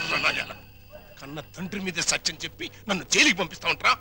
నాయాల కన్న తండ్రి మీద సత్యం చెప్పి నన్ను జైలుకి పంపిస్తా ఉంటారా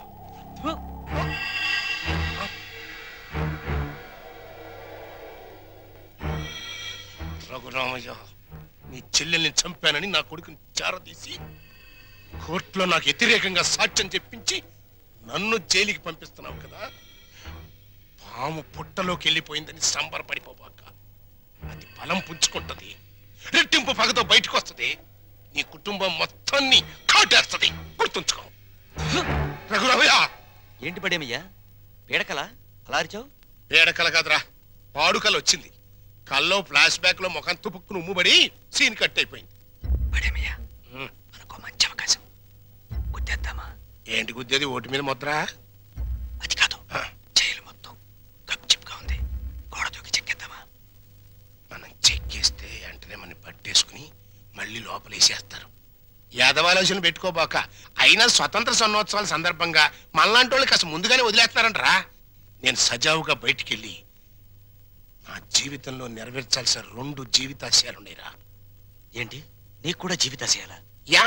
రఘురామయ్య నీ చెల్లెల్ని చంపానని నా కొడుకుని చారదీసి కోర్టులో నాకు వ్యతిరేకంగా సాక్ష్యం చెప్పించి నన్ను జైలుకి పంపిస్తున్నావు కదా పాము పుట్టలోకి వెళ్ళిపోయిందని సంబరపడిపోబాక అది బలం పుంజుకుంటది రెట్టింపు పగతో బయటకు వస్తుంది నీ కుటుంబం మొత్తాన్ని కాటేస్తుంది గుర్తుంచుకో రఘురామయ్య ఏంటి పడేమయ్యా పీడకలా అలా అరిచావు పేడకల కాదురా పాడుకల వచ్చింది కల్లో ఫ్లాష్ బ్యాక్ లో ముఖం తుపుక్కును ఉమ్ముబడి సీన్ కట్ అయిపోయింది పడేమయ్యా ఉమ్. మనకు మంచి అవకాశం గుద్దేద్దామా ఏంటి గుద్దేది ఓటు మీద ముద్ర అది కాదు ఆ, జైలు మొత్తం గప్చిప్గా ఉంది గోడ దూకి చెక్కేద్దామా మనం చెక్కేస్తే వెంటనే మనం పట్టేసుకుని మళ్ళీ లోపలేసేస్తారు యాదవాలోచన పెట్టుకోబాక అయినా స్వతంత్ర సన్నోత్సవాల సందర్భంగా మనలాంటి వాళ్ళు కాస్త ముందుగానే వదిలేస్తున్నారంటరా నేను సజావుగా బయటికెళ్ళి నా జీవితంలో నెరవేర్చాల్సిన రెండు జీవితాశయాలున్నాయిరా ఏంటి నీకు కూడా జీవితాశయాలా యా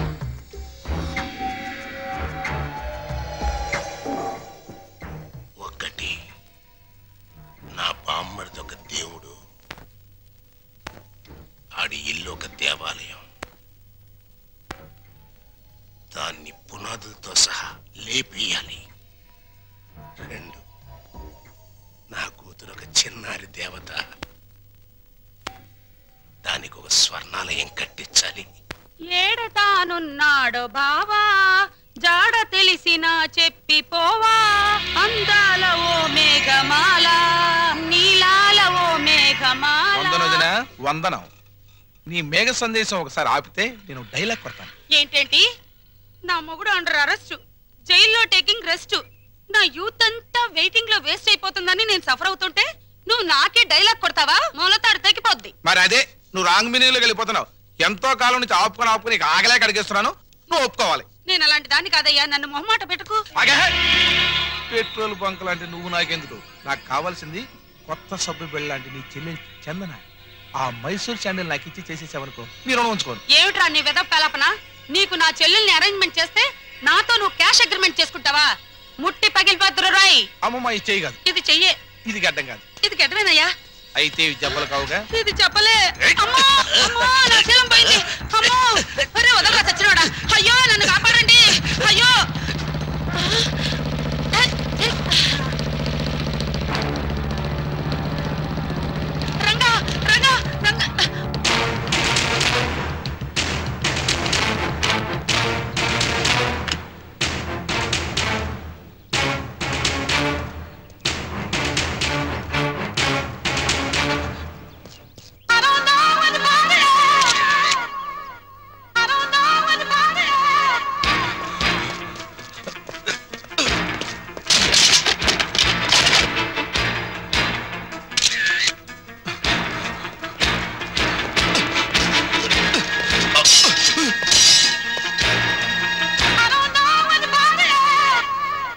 ఒకటి నా బామ్మడిది ఒక దేవుడు ఆడి ఇల్లు ఒక దేవాలయం దాన్ని పునాదులతో సహా లేపేయాలి రెండు నా కూతురు ఒక చిన్నారి దేవత దానికి ఒక స్వర్ణాలయం కట్టించాలి ఏడతానున్నాడు బావా జాడ తెలిసిన చెప్పి పోవా అందాల ఓ మేఘమాల నీలాల ఓ మేఘమాల వందనం వదినా, వందనం నీ మేఘ సందేశం ఒకసారి ఆపితే నేను డైలాగ్ కొడతాను ఏంటేంటి నా మొగుడు అండర్ అరెస్ట్ జైల్లో టేకింగ్ రెస్ట్ నా యూత్ అంతా వెయిటింగ్ లో వేస్ట్ అయిపోతుందని నేను సఫర్ అవుతుంటే నువ్వు నాకే డైలాగ్ కొడతావా మూలతాడు తగ్గిపోద్ది మరి అదే నువ్వు రాంగ్ మీనింగ్ వెళ్ళిపోతున్నావు ఎంతో కాలం నుంచి ఆపుకొని ఆపుకొని ఇక ఆగలే అడిగేస్తున్నాను నువ్వు ఒప్పుకోవాలి నేను అలాంటి దాన్ని కాదయ్యా నన్ను మొహమాట పెట్టుకు ఆగే పెట్రోల్ బంక్ లాంటి నువ్వు నాకెందుకు నాకు కావాల్సింది కొత్త సబ్బు బిళ్ళ లాంటి నీ చెల్లెలు చందన ఆ మైసూర్ శాండిల్ నాకు ఇచ్చి చేసేసావనుకో మీరు రుణం ఉంచుకోను ఏమిట్రా నీ వెదవ కలాపన నీకు నా చెల్లెల్ని అరేంజ్మెంట్ చేస్తే నాతో నువ్వు క్యాష్ అగ్రిమెంట్ చేసుకుంటావా ముట్టి పగిలిపోతురు రాయ్ అమ్మమ్మ ఇది చేయి కాదు ఇది చెయ్యే ఇది గడ్డం కాదు ఇది గెటవేనయ్యా అయితే ఇవి జబ్బలు కావుగా ఇది చెప్పలే అమ్మో అమ్మో నా శీలం పోయింది అమ్మో అరే వదలరా చచ్చినోడా అయ్యో నన్ను కాపాడండి అయ్యో Ranga Ranga Ranga I don't know what about it. I don't know what about it. I don't know what about it.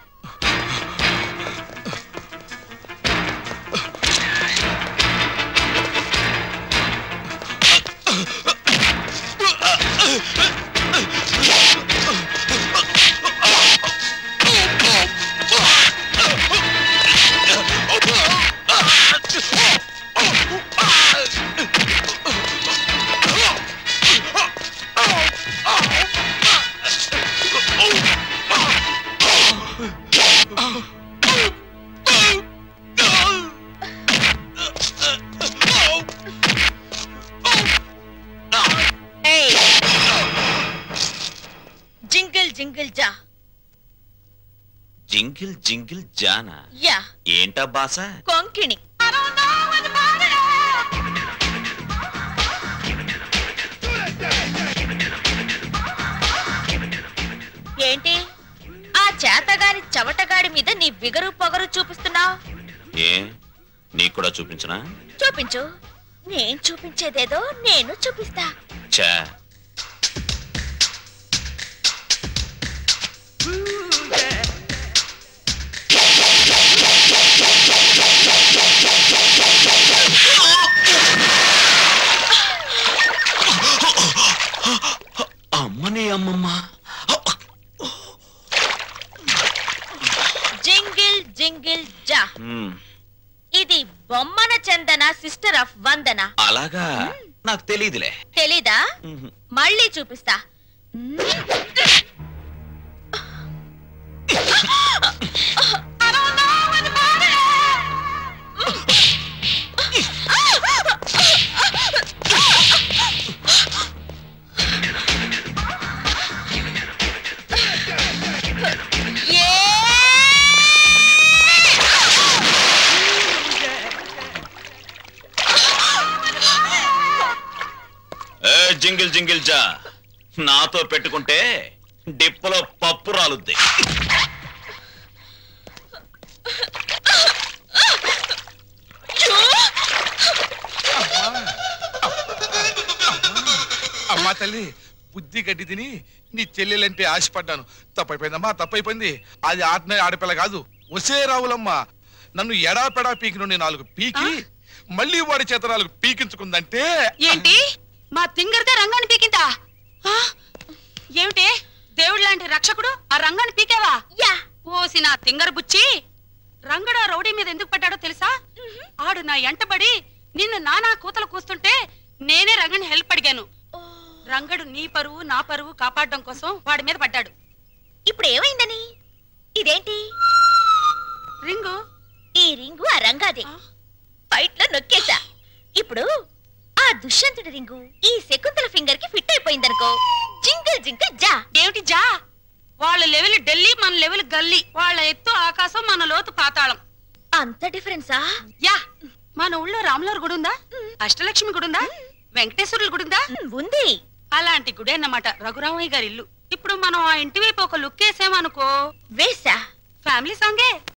ఏయ్ జింగిల్ జింగిల్ జా జింగిల్ జింగిల్ జానా యా ఏంటా బాస Konkani I don't know what about it. ఏంటి ఆ చేతగారి చవటగాడి మీద నీ బిగరు పొగరు చూపిస్తున్నావు ఏ నీకు కూడా చూపించనా చూపించు నేను చూపించేదేదో నేను చూపిస్తా చా అమ్మమ్మా జింగిల్ జింగిల్ జా మ్మ్. ఇది బొమ్మన చందన సిస్టర్ ఆఫ్ వందన అలాగా నాకు తెలియదులే తెలీదా మ్మ్. మళ్ళీ చూపిస్తా ఏ జింగిల్ జింగిల్ జా నాతో పెట్టుకుంటే డిప్పలో పప్పు రాలుద్ది అమ్మా తల్లి బుద్ధి గడ్డి తిని నీ చెల్లెలంటే ఆశపడ్డాను తప్పైపోయిందమ్మా తప్పైపోయింది అది ఆటనే ఆడపిల్ల కాదు ఒసే రావులమ్మ నన్ను ఎడా పెడా పీకి నుండి నాలుగు పీకి మళ్ళీ వాడి చేత నాలుగు పీకించుకుందంటే ఏంటి మా తింగర్దే రంగాన్ని పీకిందా ఆ? ఏమిటి దేవుడు లాంటి రక్షకుడు ఆ రంగాన్ని పీకావా యా ఓసి నా తింగర బుచ్చి రంగడు ఆ రౌడీ మీద ఎందుకు పడ్డాడో తెలుసా ఆడు నా ఎంటబడి నిన్ను నానా కూతలు కూస్తుంటే నేనే రంగని హెల్ప్ అడిగాను రంగడు నీ పరువు నా పరువు కాపాడడం కోసం వాడి మీద పడ్డాడు ఇప్పుడు ఏమైందని ఇదేంటి రింగు ఈ రింగు ఆ రంగాది ఆ? ఫైట్ లో నొక్కేశా ఇప్పుడు ఆ దుష్యంతుడి రింగు ఈ శకుంతల ఫింగర్ కి ఫిట్ అయిపోయిందనుకో జింగిల్ జింగిల్ జా ఏమిటి జా వాళ్ళ లెవెల్ ఢిల్లీ మన లెవెల్ గల్లీ వాళ్ళ ఎత్తు ఆకాశం మన లోతు పాతాళం అంత డిఫరెన్సా యా మన ఊళ్ళో రాములవారి గుడి ఉందా అష్టలక్ష్మి గుడి ఉందా వెంకటేశ్వరుల గుడి ఉందా మ్, ఉంది అలాంటి గుడి అన్నమాట రఘురామయ్య గారి ఇల్లు ఇప్పుడు మనం ఆ ఇంటి వైపు ఒక లుక్ వేసామనుకో వేసా ఫ్యామిలీ సాంగే